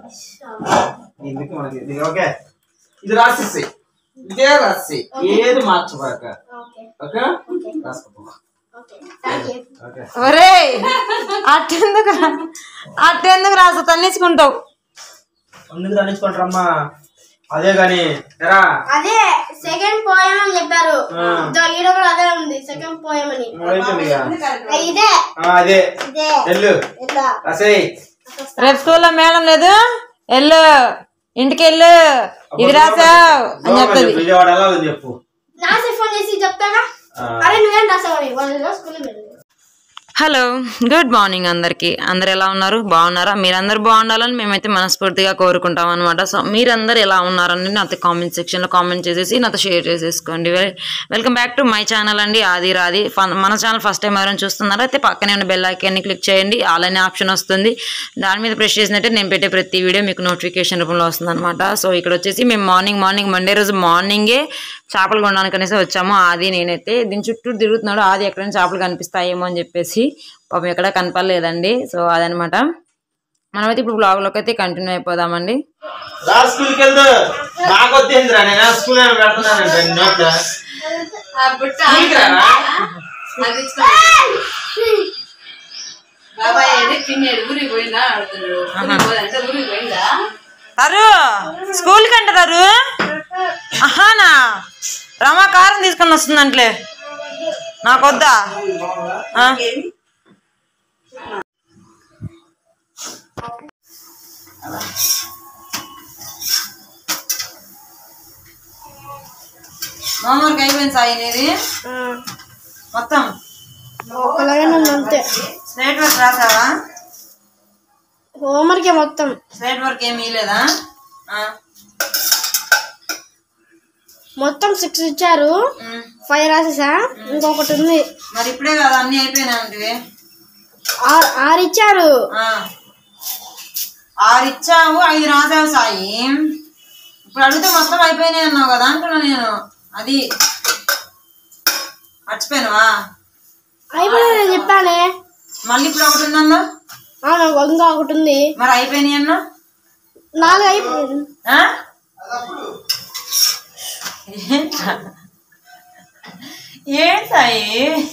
ఎందుకు మనకి ఇది ఓకే ఇది రాసేసి ఇదే రాసి ఏది మార్చబాక ఓకే రాసుకో ఓకే ఒరే అట్టెందుకు రా- అట్టెందుకు రాసు తన్నించుకుంటావు ముందుకు రాణించుకుంటారమ్మా అదే గాని ఎరా అదే సెకండ్ పోయం అని చెప్పారు దో ఈడ కూడా అదే ఉంది సెకండ్ పోయం అని అయిపోయింది ఇక. ఆ, ఇదే ఆ, అదే ఇదే వెళ్ళు ఇట్లా రాసేయ్ రేపు స్కూల్లో మేడం లేదు వెళ్ళు ఇంటికి వెళ్ళు ఇది రాసావు అని చెప్తుంది విజయవాడ ఎలా ఉంది చెప్పు నాసే ఫోన్ చేసి చెప్తాగా ఆ, అరే నువ్వేం రాసావని వాళ్ళు స్కూల్ వెళ్ళి హలో గుడ్ మార్నింగ్ అందరికీ అందరు ఎలా ఉన్నారు బాగున్నారా మీరందరూ బాగుండాలని మేమైతే మనస్ఫూర్తిగా కోరుకుంటాం అనమాట సో మీరందరూ ఎలా ఉన్నారని నాతో కామెంట్ సెక్షన్లో కామెంట్ చేసేసి నాతో షేర్ చేసేసుకోండి well- welcome back to my channel అండి ఆది రాది ఫన్- మన ఛానల్ ఫస్ట్ టైం ఎవరైనా చూస్తున్నారా అయితే పక్కనే ఉన్న బెల్ ఐకాన్ని క్లిక్ చేయండి ఆల్ అనే ఆప్షన్ వస్తుంది దాని మీద ప్రెస్ చేసినట్టే నేను పెట్టే ప్రతి వీడియో మీకు నోటిఫికేషన్ రూపంలో వస్తుంది అనమాట సో ఇక్కడ వచ్చేసి మేము మార్నింగ్ మార్నింగ్ మండే రోజు మార్నింగే చేపలు కొనడానికి అనేసి వచ్చాము ఆది నేనైతే దీని చుట్టూ తిరుగుతున్నాడు ఆది ఎక్కడైనా చేపలు కనిపిస్తాయేమో అని చెప్పేసి పాపం ఎక్కడ కనపడలేదండి సో అదనమాట మనమైతే ఇప్పుడు బ్లాగ్లోకి అయితే కంటిన్యూ అయిపోదామండి రా స్కూల్కి వెళ్దు నాకు వద్దేంద్రా నేను స్కూల్ ఏమైనా పెడుతున్నానంటే నోట్లో స్కూల్కి రారా బాబాయ్ ఏది పిన్నేడు ఊరికి పోయిందా అడుగుతున్నాడు ఊరికి పోదంటే ఊరికి పోయిందా తరు స్కూల్కి అంట తరు ఆహానా రమా కారం తీసుకొని వస్తుందంట్లే నాకొద్దా ఆ? హోంవర్క్ అయిపోయింది సాయి నీది మొత్తం ఒకలాగే ఉంది అంతే స్లేట్ వర్క్ రాసావా హోంవర్కే మొత్తం స్లేట్ వర్క్ ఏమీ లేదా ఆ. మొత్తం సిక్స్ ఇచ్చారు ఉమ్. ఫైవ్ రాసేసా ఇంకొకటి ఉంది మరి ఇప్పుడే కదా అన్ని అయిపోయినాయి అంటే ఆరు ఆరు ఇచ్చారు ఆరు ఇచ్చావు ఐదు రాసావు సాయి ఇప్పుడు అడిగితే మొత్తం అయిపోయినాయి అన్నావు కదా అంటున్నా నేను అది మర్చిపోయినావా అయిపోయింది నేను చెప్పానే మళ్ళీ ఇప్పుడు ఒకటి ఉందన్నా ఆ, నాకు ఇంకా ఒకటి ఉంది మరి అయిపోయినాయి అన్నా నాలుగు అయిపోయింది ఆ? ఏంట్రా? ఏంటి సాయి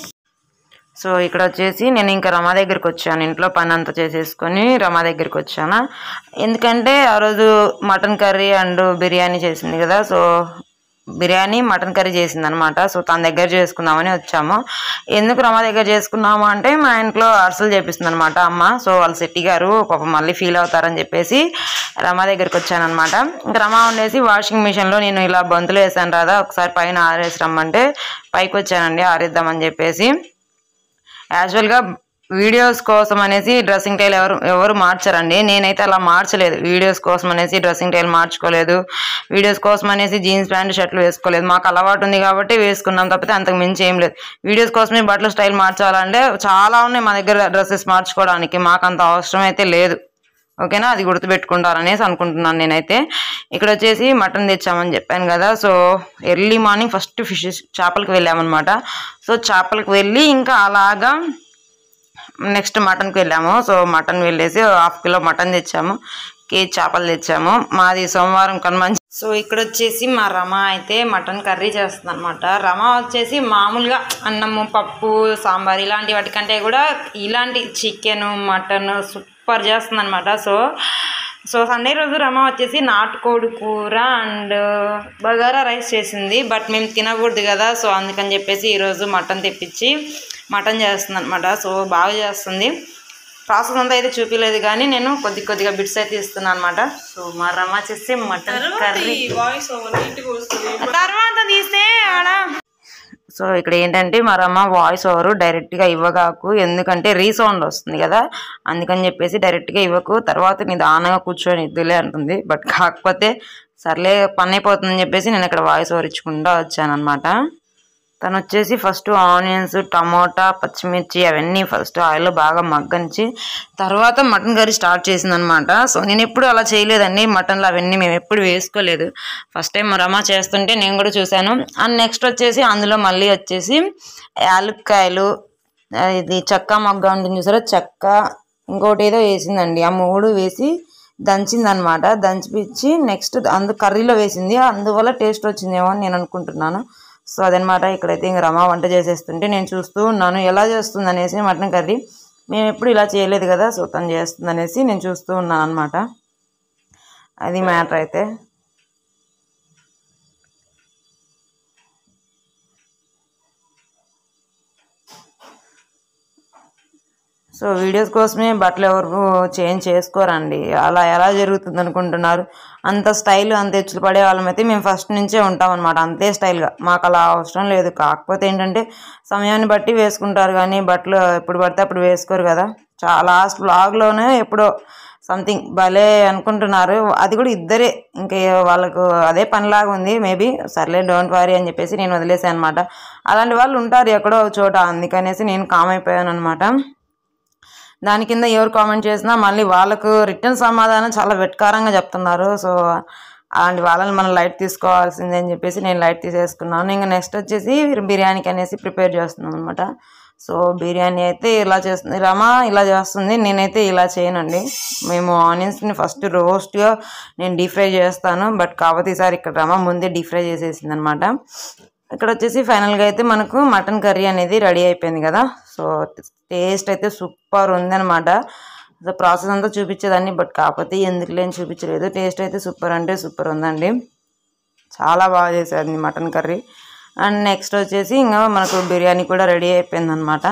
సో ఇక్కడ వచ్చేసి నేను ఇంకా రమా దగ్గరికి వచ్చాను ఇంట్లో పని అంతా చేసేసుకొని రమా దగ్గరికి వచ్చాను ఎందుకంటే ఆ రోజు మటన్ కర్రీ అండ్ బిర్యానీ చేసింది కదా సో బిర్యానీ మటన్ కర్రీ చేసింది అనమాట సో తన దగ్గర చేసుకుందామని వచ్చాము ఎందుకు రమా దగ్గర చేసుకున్నాము అంటే మా ఇంట్లో అరసలు చేపిస్తుంది అనమాట అమ్మ సో వాళ్ళు శెట్టి గారు పాపం మళ్ళీ ఫీల్ అవుతారని చెప్పేసి రమా దగ్గరికి వచ్చాను అనమాట ఇంకా రమా ఉండేసి వాషింగ్ మిషన్లో నేను ఇలా బంతులు వేసాను రాదా ఒకసారి పైన ఆరేసి రమ్మంటే పైకి వచ్చానండి ఆరేద్దామని చెప్పేసి యాక్చువల్గా వీడియోస్ కోసం అనేసి డ్రెస్సింగ్ టైల్ ఎవరు ఎవరు మార్చరండి నేనైతే అలా మార్చలేదు వీడియోస్ కోసం అనేసి డ్రెస్సింగ్ టైల్ మార్చుకోలేదు వీడియోస్ కోసం అనేసి జీన్స్ ప్యాంట్ షర్ట్లు వేసుకోలేదు మాకు అలవాటు ఉంది కాబట్టి వేసుకున్నాం తప్పితే అంతకు మించి ఏం లేదు వీడియోస్ కోసమే బట్టలు స్టైల్ మార్చాలంటే చాలా ఉన్నాయి మా దగ్గర డ్రెస్సెస్ మార్చుకోవడానికి మాకు అంత అవసరం అయితే లేదు ఓకేనా అది గుర్తుపెట్టుకుంటారనేసి అనుకుంటున్నాను నేనైతే ఇక్కడ వచ్చేసి మటన్ తెచ్చామని చెప్పాను కదా so early morning first fish చేపలకి వెళ్ళామన్నమాట సో చేపలకి వెళ్ళి ఇంకా అలాగా నెక్స్ట్ మటన్కి వెళ్ళాము సో మటన్ వెళ్ళేసి హాఫ్ కిలో మటన్ తెచ్చాము కేజీ చేపలు తెచ్చాము మాది సోమవారం కనుమ సో ఇక్కడ వచ్చేసి మా రమ అయితే మటన్ కర్రీ చేస్తుంది అనమాట రమ వచ్చేసి మామూలుగా అన్నము పప్పు సాంబార్ ఇలాంటి వాటికంటే కూడా ఇలాంటి చికెన్ మటన్ సూపర్ చేస్తుంది అనమాట సో సో సండే రోజు రమ వచ్చేసి నాటుకోడి కూర అండ్ బగారా రైస్ చేసింది బట్ మేము తినకూడదు కదా సో అందుకని చెప్పేసి ఈరోజు మటన్ తెప్పించి మటన్ చేస్తుంది అనమాట సో బాగా చేస్తుంది ప్రాసెస్ అంతా అయితే చూపించలేదు కానీ నేను కొద్ది కొద్దిగా బిట్స్ అయితే ఇస్తున్నాను అనమాట సో మా రమ చేస్తే మటన్ కర్రీ తర్వాత తీస్తే ఆడ సో ఇక్కడ ఏంటంటే మా రమ్మ వాయిస్ ఓవర్ డైరెక్ట్గా ఇవ్వగాకు ఎందుకంటే రీసౌండ్ వస్తుంది కదా అందుకని చెప్పేసి డైరెక్ట్గా ఇవ్వకు తర్వాత నిదానంగా కూర్చొని ఇద్దులే అంటుంది బట్ కాకపోతే సర్లే పని అయిపోతుందని చెప్పేసి నేను ఇక్కడ వాయిస్ ఓవర్ ఇచ్చుకుంటూ వచ్చాను అనమాట తను వచ్చేసి ఫస్ట్ ఆనియన్స్ టమోటా పచ్చిమిర్చి అవన్నీ ఫస్ట్ ఆయిల్లో బాగా మగ్గనిచ్చి తర్వాత మటన్ కర్రీ స్టార్ట్ చేసింది అనమాట సో నేను ఎప్పుడు అలా చేయలేదండి మటన్లో అవన్నీ మేము ఎప్పుడు వేసుకోలేదు ఫస్ట్ టైం రమా చేస్తుంటే నేను కూడా చూశాను అండ్ నెక్స్ట్ వచ్చేసి అందులో మళ్ళీ వచ్చేసి యాలుక్కాయలు ఆ, ఇది చెక్క మొగ్గ ఉంటుంది చూసారా చెక్క ఇంకోటి ఏదో వేసిందండి ఆ మూడు వేసి దంచిందనమాట దంచిపిచ్చి నెక్స్ట్ అందు కర్రీలో వేసింది అందువల్ల టేస్ట్ వచ్చిందేమో అని నేను అనుకుంటున్నాను సో అదనమాట ఇక్కడైతే ఇంక రమ వంట చేసేస్తుంటే నేను చూస్తూ ఉన్నాను ఎలా చేస్తుంది అనేసి మటన్ కర్రీ మేము ఎప్పుడు ఇలా చేయలేదు కదా సో తను చేస్తుంది అనేసి నేను చూస్తూ ఉన్నాను అనమాట అది మ్యాటర్ అయితే సో వీడియోస్ కోసమే బట్టలు ఎవరు చేంజ్ చేసుకోరండి అలా ఎలా జరుగుతుంది అనుకుంటున్నారు అంత స్టైల్ అంత ఎచ్చులు పడే వాళ్ళమైతే మేము ఫస్ట్ నుంచే ఉంటాం అనమాట అంతే స్టైల్గా మాకు అలా అవసరం లేదు కాకపోతే ఏంటంటే సమయాన్ని బట్టి వేసుకుంటారు కానీ బట్టలు ఎప్పుడు పడితే అప్పుడు వేసుకోరు కదా చాలా లాస్ట్ బ్లాగ్లోనే ఎప్పుడో సంథింగ్ భలే అనుకుంటున్నారు అది కూడా ఇద్దరే ఇంకా వాళ్ళకు అదే పనిలాగా ఉంది మేబీ సర్లే డోంట్ వరీ అని చెప్పేసి నేను వదిలేసాను అనమాట అలాంటి వాళ్ళు ఉంటారు ఎక్కడో ఒక చోట అందుకనేసి నేను కామ్ అయిపోయాను అనమాట దాని కింద ఎవరు కామెంట్ చేసినా మళ్ళీ వాళ్ళకు రిటర్న్ సమాధానం చాలా వెట్కారంగా చెప్తున్నారు సో అలాంటి వాళ్ళని మనం లైట్ తీసుకోవాల్సిందే అని చెప్పేసి నేను లైట్ తీసేసుకున్నాను ఇంకా నెక్స్ట్ వచ్చేసి బిర్యానీకి అనేసి ప్రిపేర్ చేస్తున్నాం అనమాట సో బిర్యానీ అయితే ఇలా చేస్తుంది రమ ఇలా చేస్తుంది నేనైతే ఇలా చేయనండి మేము ఆనియన్స్ని ఫస్ట్ రోస్ట్గా నేను డీప్ ఫ్రై చేస్తాను బట్ కాకపోతే ఈసారి ఇక్కడ రమ ముందే డీప్ ఫ్రై చేసేసింది అనమాట ఇక్కడ వచ్చేసి ఫైనల్గా అయితే మనకు మటన్ కర్రీ అనేది రెడీ అయిపోయింది కదా సో టేస్ట్ అయితే సూపర్ ఉందన్నమాట సో ప్రాసెస్ అంతా చూపించేదాన్ని బట్ కాకపోతే ఎందుకు లేని చూపించలేదు టేస్ట్ అయితే సూపర్ అంటే సూపర్ ఉందండి చాలా బాగా చేసేది మటన్ కర్రీ అండ్ నెక్స్ట్ వచ్చేసి ఇంకా మనకు బిర్యానీ కూడా రెడీ అయిపోయింది అనమాట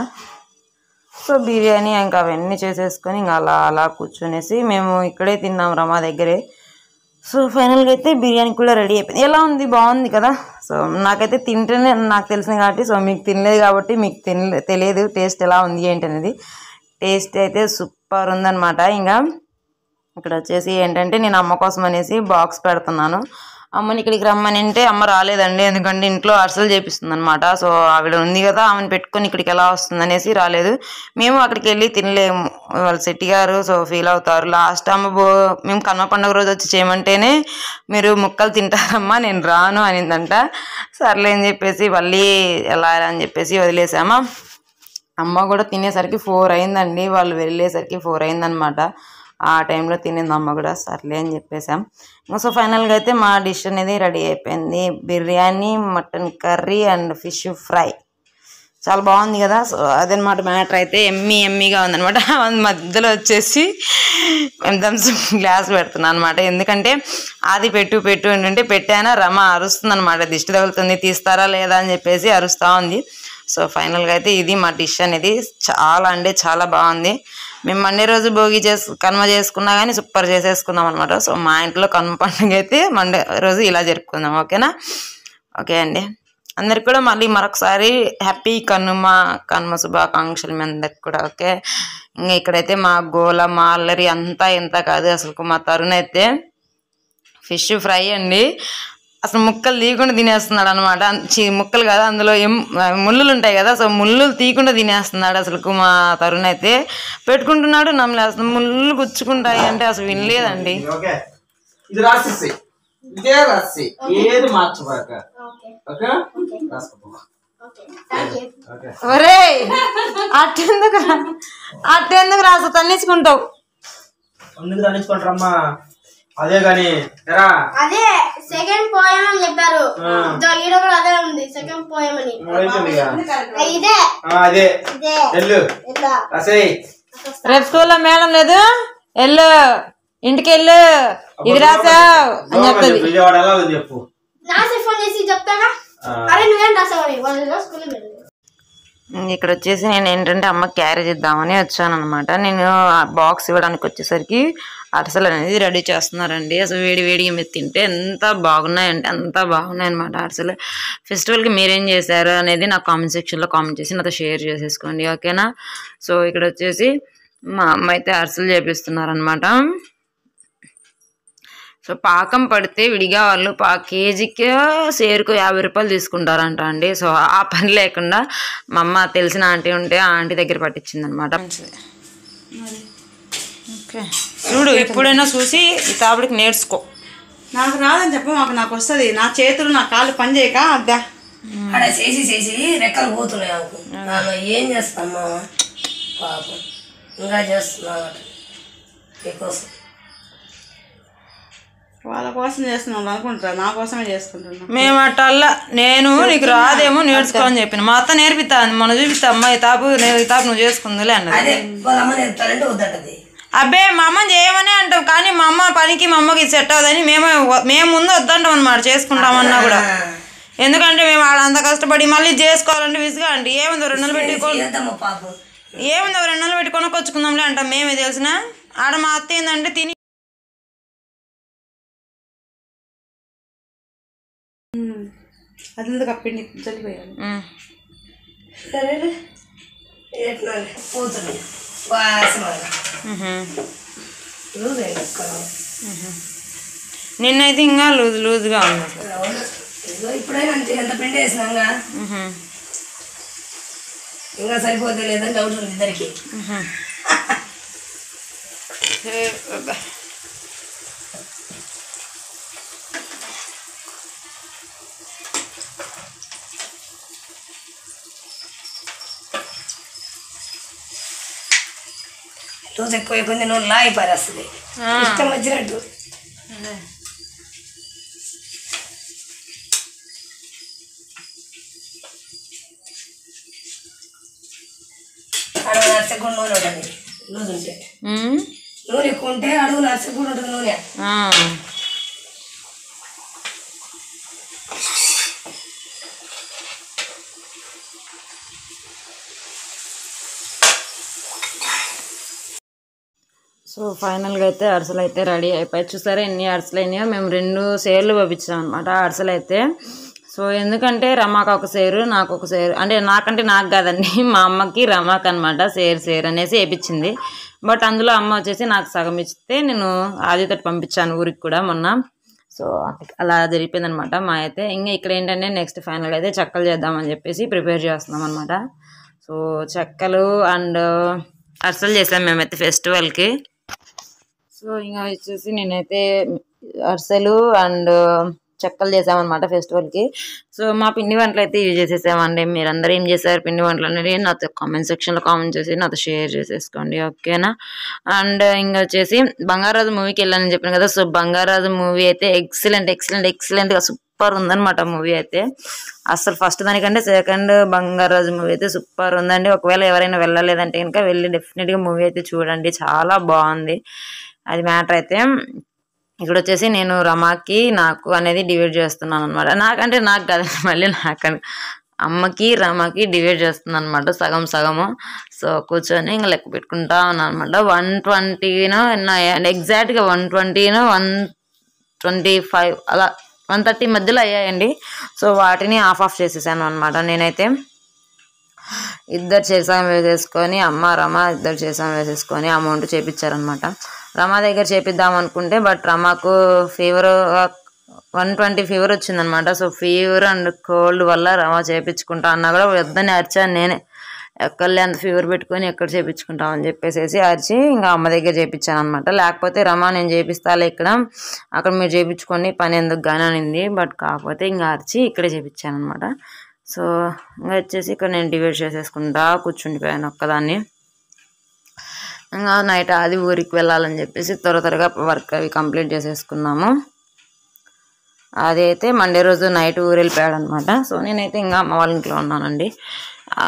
సో బిర్యానీ ఇంకా అవన్నీ చేసేసుకొని ఇంకా అలా అలా కూర్చునేసి మేము ఇక్కడే తిన్నాం రమా దగ్గరే సో ఫైనల్గా అయితే బిర్యానీ కూడా రెడీ అయిపోయింది ఎలా ఉంది బాగుంది కదా సో నాకైతే తింటేనే నాకు తెలిసింది కాబట్టి సో మీకు తినలేదు కాబట్టి మీకు తినలే తెలియదు టేస్ట్ ఎలా ఉంది ఏంటి అనేది టేస్ట్ అయితే సూపర్ ఉందన్నమాట ఇంకా ఇక్కడ వచ్చేసి ఏంటంటే నేను అమ్మ కోసం అనేసి బాక్స్ పెడుతున్నాను అమ్మని ఇక్కడికి రమ్మని అంటే అమ్మ రాలేదండి ఎందుకంటే ఇంట్లో అర్సలు చేపిస్తుంది అనమాట సో ఆవిడ ఉంది కదా ఆమెను పెట్టుకొని ఇక్కడికి ఎలా వస్తుంది అనేసి రాలేదు మేము అక్కడికి వెళ్ళి తినలేము వాళ్ళు శెట్టి గారు సో ఫీల్ అవుతారు లాస్ట్ అమ్మ బో మేము కన్మ పండుగ రోజు వచ్చి చేయమంటేనే మీరు ముక్కలు తింటారమ్మా నేను రాను అనిందంట సర్లే అని చెప్పేసి మళ్ళీ ఎలా అని చెప్పేసి వదిలేసామా అమ్మ కూడా తినేసరికి ఫోర్ అయిందండి వాళ్ళు వెళ్ళేసరికి ఫోర్ అయిందనమాట ఆ టైంలో తినింది అమ్మ కూడా సర్లే అని చెప్పేసాం ఇంకా సో ఫైనల్గా అయితే మా డిష్ అనేది రెడీ అయిపోయింది biryani mutton curry and fish fry చాలా బాగుంది కదా సో అదనమాట మ్యాటర్ అయితే ఎమ్మి ఎమ్మిగా ఉందనమాట మధ్యలో వచ్చేసి థమ్స్ గ్లాస్ పెడుతున్నాను అనమాట ఎందుకంటే అది పెట్టు పెట్టు ఏంటంటే పెట్టానా రమ అరుస్తుంది అనమాట దిష్టి తగులుతుంది తీస్తారా లేదా అని చెప్పేసి అరుస్తూ ఉంది సో ఫైనల్గా అయితే ఇది మా డిష్ అనేది చాలా అంటే చాలా బాగుంది మేము మండే రోజు భోగి చేసు కనుమ చేసుకున్నా కానీ సూపర్ చేసేసుకున్నాం అనమాట సో మా ఇంట్లో కనుమ పండుగ అయితే మండే రోజు ఇలా జరుపుకుందాం ఓకేనా ఓకే అండి అందరికి కూడా మళ్ళీ మరొకసారి హ్యాపీ కనుమ కనుమ శుభాకాంక్షలు మీ అందరికి కూడా ఓకే ఇంకా ఇక్కడైతే మా గోల మా అల్లరి అంతా ఎంత కాదు అసలు మా తరుణ్ అయితే ఫిష్ ఫ్రై అండి అసలు ముక్కలు తీయకుండా తినేస్తున్నాడు అనమాట ముక్కలు కదా అందులో ఏం ముళ్ళులు ఉంటాయి కదా సో ముళ్ళు తీయకుండా తినేస్తున్నాడు అసలు మా తరుణ్ అయితే పెట్టుకుంటున్నాడు నమ్మలేస్తుంది ముళ్ళు గుచ్చుకుంటాయి అంటే అసలు వినలేదండి ఓకే ఇది రాసేసి ఇదే రాసి ఏది మార్చబాక ఓకే ఓకే రాసుకో ఓకే థ్యాంక్ యూ ఓకే ఒరే అట్టెందుకు రా అట్టెందుకు రాసు తన్నించుకుంటావు ముందుకు రాణించుకుంటారమ్మా అదే గాని ఎరా అదే సెకండ్ పోయం అని చెప్పారు దో ఈడ కూడా అదే ఉంది సెకండ్ పోయం అని అయిపోయింది ఇక. ఆ, ఇదే ఆ, అదే ఇదే వెళ్ళు ఇట్లా రాసేయ్ రేపు స్కూల్లో మేడం లేదు వెళ్ళు ఇంటికి వెళ్ళు ఇది రాసావు అని చెప్తుంది విజయవాడ ఎలా ఉంది చెప్పు నాసే ఫోన్ చేసి చెప్తాగా ఆ. అరే నువ్వేం రాసావని వాళ్ళు స్కూల్కి వెళ్ళి ఇక్కడ వచ్చేసి నేను ఏంటంటే అమ్మ క్యారేజ్ ఇద్దామని వచ్చాను అనమాట నేను బాక్స్ ఇవ్వడానికి వచ్చేసరికి అరసలు అనేది రెడీ చేస్తున్నారండి అసలు వేడి వేడిగా మీరు తింటే ఎంత బాగున్నాయంటే అంత బాగున్నాయి అనమాట అరసలు ఫెస్టివల్కి మీరేం చేశారు అనేది నాకు కామెంట్ సెక్షన్లో కామెంట్ చేసి నాతో షేర్ చేసేసుకోండి ఓకేనా సో ఇక్కడ వచ్చేసి మా అమ్మ అయితే అరసలు చేపిస్తున్నారనమాట సో పాకం పడితే విడిగా వాళ్ళు పా కేజీకి సేరుకు యాభై రూపాయలు తీసుకుంటారంట అండి సో ఆ పని లేకుండా మా అమ్మ తెలిసిన ఆంటీ ఉంటే ఆ ఆంటీ దగ్గర పట్టించింది అనమాట ఓకే చూడు ఎప్పుడైనా చూసి ఈ తాబడికి నేర్చుకో నాకు రాదని చెప్పు మాకు నాకు వస్తుంది నా చేతులు నా కాళ్ళు పని చేయక అద్దా అక్కడ చేసి చేసి రెక్కలు పోతున్నాయి ఆమెకు ఆమె ఏం చేస్తాం మామ పాపం ఇంకా చేస్తున్నాం అట నీకోసం వాళ్ళ కోసం చేస్తున్నాం అనుకుంటారా నా కోసమే చేసుకుంటున్నా మేము అట్టల్లా నేను నీకు రాదేమో నేర్చుకో అని చెప్పిన మా అత్త నేర్పిస్తా మన చూపిస్తా అమ్మ ఈ తాపు నేను ఈ తాపు నువ్వు చేసుకుందిలే అన్నది అదే వాళ్ళ అమ్మ నేర్పుతానంటే వద్దటది అబ్బే మా అమ్మని చేయమని అంటాం కానీ మా అమ్మ పనికి మా అమ్మకి సెట్ అవ్వదని మేమే మేము ముందు వద్దంటాం అనమాట చేసుకుంటామన్నా కూడా ఎందుకంటే మేము ఆడ అంత కష్టపడి మళ్ళీ చేసుకోవాలంటే విసుగా అంటే ఏముందో రెండు నెలలు పెట్టి కొను- చేద్దామా పాపం ఏముందో రెండు నెలలు పెట్టి కొనుక్కొచ్చుకుందాంలే అంటాం మేమే తెలిసిన ఆడ మా అత్త ఏంటంటే తిని అది ఎందుకు అప్పిండి చల్లిపోయాను ఉమ్. సరేలే ఎట్లా పోతుంది వాసన ఉహు. లూజ్ అయింది అక్కడ నిన్నైతే ఇంకా లూజ్ లూజ్గా ఉంది అసలు. అవును ఇదిగో ఇప్పుడైనా అంతే ఎంత పిండి వేసినాగా ఉహు. ఇంకా సరిపోతే లేదని డౌట్ ఉంది ఇద్దరికి ఏ, అబ్బా. లూజ్ ఎక్కువ కొంచెం నూనె లాగి పారేస్తుంది ఆ. ఇష్టం వచ్చినట్టు అడుగు నర్సె కూడా నూనె ఉంటుంది లూజ్ ఉంటే ఉమ్. నూనె ఎక్కువ ఉంటే అడుగు నర్సె కూడా ఉంటుంది నూనె ఆ. సో ఫైనల్గా అయితే అరిసెలు అయితే రెడీ అయిపోయి చూసారా ఎన్ని అరిసెలు అయినాయో మేము రెండు సేర్లు పంపించాం అనమాట అరిసెలు అయితే సో ఎందుకంటే రమాకు ఒక సేరు నాకు ఒక సేరు అంటే నాకంటే నాకు కాదండి మా అమ్మకి రమాక్ అనమాట సేర్ సేర్ అనేసి వేయించింది బట్ అందులో అమ్మ వచ్చేసి నాకు సగం ఇస్తే నేను ఆదితో పంపించాను ఊరికి కూడా మొన్న సో అలా జరిగిపోయింది అనమాట మా అయితే ఇంకా ఇక్కడ ఏంటంటే నెక్స్ట్ ఫైనల్ అయితే చెక్కలు చేద్దామని చెప్పేసి ప్రిపేర్ చేస్తున్నాం అనమాట సో చెక్కలు అండ్ అరిసెలు చేసాం మేమైతే ఫెస్టివల్కి సో ఇంకా వచ్చేసి నేనైతే అరిసెలు అండ్ చెక్కలు చేసామన్నమాట ఫెస్టివల్కి సో మా పిండి వంటలు అయితే ఇవి చేసేసామండి మీరందరూ ఏం చేశారు పిండి వంటలు అనేది నాతో కామెంట్ సెక్షన్లో కామెంట్ చేసి నాతో షేర్ చేసేసుకోండి ఓకేనా అండ్ ఇంకా వచ్చేసి బంగారాజు మూవీకి వెళ్ళానని చెప్పాను కదా సో బంగారాజు మూవీ అయితే ఎక్సలెంట్ ఎక్సలెంట్ ఎక్సలెంట్గా సూపర్ ఉందన్నమాట మూవీ అయితే అసలు ఫస్ట్ దానికంటే సెకండ్ బంగారాజు మూవీ అయితే సూపర్ ఉందండి ఒకవేళ ఎవరైనా వెళ్ళలేదంటే కనుక వెళ్ళి డెఫినెట్గా మూవీ అయితే చూడండి చాలా బాగుంది అది మ్యాటర్ అయితే ఇక్కడ వచ్చేసి నేను రమాకి నాకు అనేది డివైడ్ చేస్తున్నాను అనమాట నాకంటే నాకు కాదు మళ్ళీ నాకు అమ్మకి రమాకి డివైడ్ చేస్తున్నాను అనమాట సగం సగము సో కూర్చొని ఇంకా లెక్క పెట్టుకుంటా ఉన్నాను అనమాట వన్ ట్వంటీనో ఎన్నో ఎగ్జాక్ట్గా వన్ ట్వంటీనో వన్ ట్వంటీ ఫైవ్ అలా వన్ థర్టీ మధ్యలో అయ్యాయండి సో వాటిని ఆఫ్ ఆఫ్ చేసేసాను అనమాట నేనైతే ఇద్దరు చేసాం వేసేసుకొని అమ్మ రమ ఇద్దరు చేసాం వేసేసుకొని అమౌంట్ చేపించారనమాట రమ దగ్గర చేపిద్దాం అనుకుంటే బట్ రమాకు ఫీవర్ వన్ ట్వంటీ ఫీవర్ వచ్చిందనమాట సో ఫీవర్ అండ్ కోల్డ్ వల్ల రమ చేపించుకుంటా అన్నా కూడా వద్దని అరిచాను నేనే ఎక్కడ అంత ఫీవర్ పెట్టుకొని ఎక్కడ చేపించుకుంటామని చెప్పేసి అరిచి ఇంకా అమ్మ దగ్గర చేపించాను అనమాట లేకపోతే రమా నేను చేపిస్తాలే ఇక్కడ అక్కడ మీరు చేపించుకోండి పని ఎందుకు గాని అనింది బట్ కాకపోతే ఇంకా అరిచి ఇక్కడే చేపించాను అనమాట సో ఇంకా వచ్చేసి ఇక్కడ నేను డివైడ్ చేసేసుకుంటా కూర్చుండిపోయాను ఒక్కదాన్ని ఇంకా నైట్ అది ఊరికి వెళ్ళాలని చెప్పేసి త్వర త్వరగా వర్క్ అవి కంప్లీట్ చేసేసుకున్నాము అది అయితే మండే రోజు నైట్ ఊరు వెళ్ళిపోయాడు అనమాట సో నేనైతే ఇంకా అమ్మ వాళ్ళ ఇంట్లో ఉన్నానండి ఆ,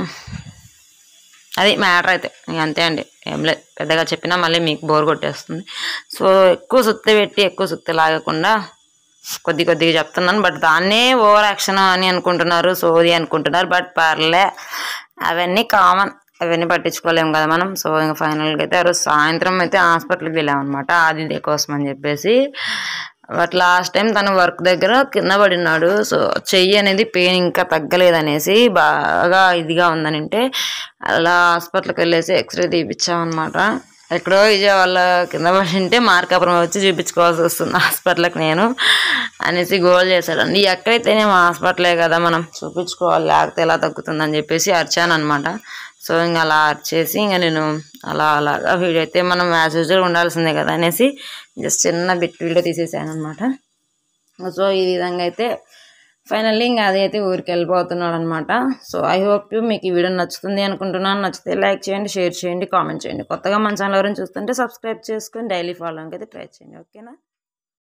అది మ్యాటర్ అయితే ఇంక అంతే అండి ఏం లేదు పెద్దగా చెప్పినా మళ్ళీ మీకు బోర్ కొట్టేస్తుంది సో ఎక్కువ సుత్తి పెట్టి ఎక్కువ సుత్తి లాగకుండా కొద్ది కొద్దిగా చెప్తున్నాను బట్ దాన్నే ఓవర్ యాక్షన్ అని అనుకుంటున్నారు సోది అనుకుంటున్నారు బట్ పర్లే అవన్నీ కామన్ అవన్నీ పట్టించుకోలేము కదా మనం సో ఇంకా ఫైనల్గా అయితే ఆ రోజు సాయంత్రం అయితే హాస్పిటల్కి వెళ్ళామన్నమాట ఆదిత్య కోసం అని చెప్పేసి బట్ లాస్ట్ టైం తను వర్క్ దగ్గర కింద పడినాడు సో చెయ్యి అనేది పెయిన్ ఇంకా తగ్గలేదనేసి బాగా ఇదిగా ఉందని అంటే అలా హాస్పిటల్కి వెళ్ళేసి ఎక్స్రే తీపిచ్చామన్నమాట ఎక్కడో విజయవాడ కింద పడింటే మార్కాపురం వచ్చి చూపించుకోవాల్సి వస్తుంది హాస్పిటల్కి నేను అనేసి గోల్ చేశాడండి ఎక్కడైతేనే మా హాస్పిటలే కదా మనం చూపించుకోవాలి లేకపోతే ఎలా తగ్గుతుందని చెప్పేసి అరిచాను అనమాట సో ఇంకా అలా అరిచేసి ఇంకా నేను అలా అలాగా వీడియో అయితే మనం యాజ్ యూజువల్ ఉండాల్సిందే కదా అనేసి జస్ట్ చిన్న బిట్ వీడియో తీసేసాను అనమాట సో ఈ విధంగా అయితే ఫైనల్లీ ఇంకా అది అయితే ఊరికి వెళ్ళిపోతున్నాడు అనమాట సో ఐ హోప్ మీకు ఈ వీడియో నచ్చుతుంది అనుకుంటున్నాను నచ్చితే లైక్ చేయండి షేర్ చేయండి కామెంట్ చేయండి కొత్తగా మన ఛానల్ ఎవరైనా చూస్తుంటే సబ్స్క్రైబ్ చేసుకొని డైలీ ఫాలోకి అయితే ట్రై చేయండి ఓకేనా